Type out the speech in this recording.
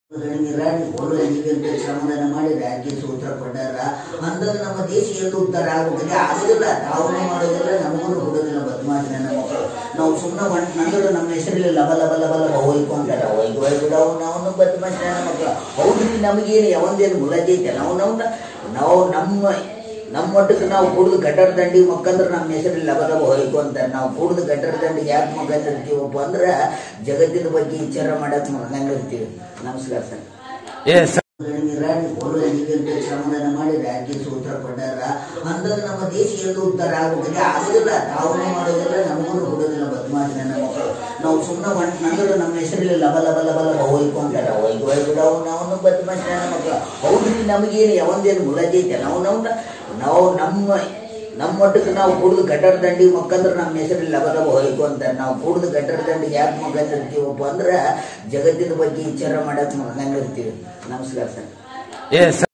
ಅವರು ನೀವೆಂತ ಶ್ರಮದಾನ ಮಾಡಿ ರಾಜ್ಯ ಸೂತ್ರ ಪಡ್ಡಾರ ಅಂದಾಗ ನಮ್ಮ ದೇಶ ಎಂದು ಉದ್ಧಾರ ಆಗುತ್ತದೆ ಆಗೋದಿಲ್ಲ ತಾವೇ ಮಾಡೋದಿಲ್ಲ ನಮಗೂ ಕೊಡೋದಿಲ್ಲ ಬದಮಾಶ ನನ್ನ ಮಕ್ಕಳು ನಾವು ಸುಮ್ಮನೆ ಒಂಟ್ ನಂದರು ನಮ್ಮ ಹೆಸರಲ್ಲಿ ಲಬ ಲಬ ಲಬ ಲಬ ಹೋಯ್ಕೊಂತಾರ ಹೋಯ್ತು ಹೋಯ್ಬಿಡ ಅವ್ನು ಅವನು ಬದಮಾಶ ನನ್ನ ಮಕ್ಕಳು ಹೌದ್ರಿ ನಮಗೇನು ಯಾವಂದೇನು ಮುಲಾಜಿ ಐತೆ ನಾವು ನಾವು ನಾವು ನಮ್ಮ ನಮ್ಮ ಮಟ್ಟಕ್ಕೆ ನಾವು ಕುಡಿದು ಗಟ್ಟರ ದಂಡಿಗೆ ಮಕ್ಕಂದ್ರೆ ನಮ್ಮ ಹೆಸರಲ್ಲಿ ಲಬ ಲಬ ಹೋಯ್ಕು ಅಂತಾರೆ ನಾವು ಕುಡಿದು ಗಟ್ಟರ ದಂಡಿಗೆ ಯಾಕೆ ಮಕ್ಕಂದಿರ್ತೀವಪ್ಪ ಅಂದ್ರೆ ಜಗತ್ತಿನ ಬಗ್ಗೆ ವಿಚಾರ ಮಾಡಕ್ಕೆ ಮಕ್ಕಂದಿರ್ತೀವಿ ನಮಸ್ಕಾರ ಸರ್ ಎಸ್ ಅವರು ನೀವೆಂತ ಶ್ರಮದಾನ ಮಾಡಿ ರಾಜ್ಯ ಸೂತ್ರ ಪಡ್ಡಾರ ಅಂದಾಗ ನಮ್ಮ ದೇಶ ಎಂದು ಉದ್ಧಾರ ಆಗುತ್ತದೆ ಆಗೋದಿಲ್ಲ ತಾವೇ ಮಾಡೋದಿಲ್ಲ ನಮಗೂ ಕೊಡೋದಿಲ್ಲ ಬದಮಾಶ ನನ್ನ ಮಕ್ಕಳು ನಾವು ಸುಮ್ಮನೆ ಒಂಟ್ ನಂದರು ನಮ್ಮ ಹೆಸರಲ್ಲಿ ಲಬ ಲಬ ಲಬ ಲಬ ಹೋಯ್ಕೊಂತಾರ ಹೋಯ್ತು ಹೋಯ್ಬಿಡ ಅವ್ನು ಅವನು ಬದಮಾಶ ನನ್ನ ಮಕ್ಕಳು ಹೌದ್ರಿ ನಮಗೇನು ಯಾವಂದೇನು ಮುಲಾಜಿ ಐತೆ ನಾವು ನಾವು ನಾವು ನಮ್ಮ ನಮ್ಮ ಮಟ್ಟಕ್ಕೆ ನಾವು ಕುಡಿದು ಗಟ್ಟರ ದಂಡಿಗೆ ಮಕ್ಕಂದ್ರೆ ನಮ್ಮ ಹೆಸರಲ್ಲಿ ಲಬ ಲಬ ಹೋಯ್ಕು ಅಂತಾರೆ ನಾವು ಕುಡಿದು ಗಟ್ಟರ ದಂಡಿಗೆ ಯಾಕೆ ಮಕ್ಕಂದಿರ್ತೀವಪ್ಪ ಅಂದ್ರೆ ಜಗತ್ತಿನ ಬಗ್ಗೆ ವಿಚಾರ ಮಾಡಕ್ಕೆ ಮಕ್ಕಂದಿರ್ತೀವಿ ನಮಸ್ಕಾರ ಸರ್ ಎಸ್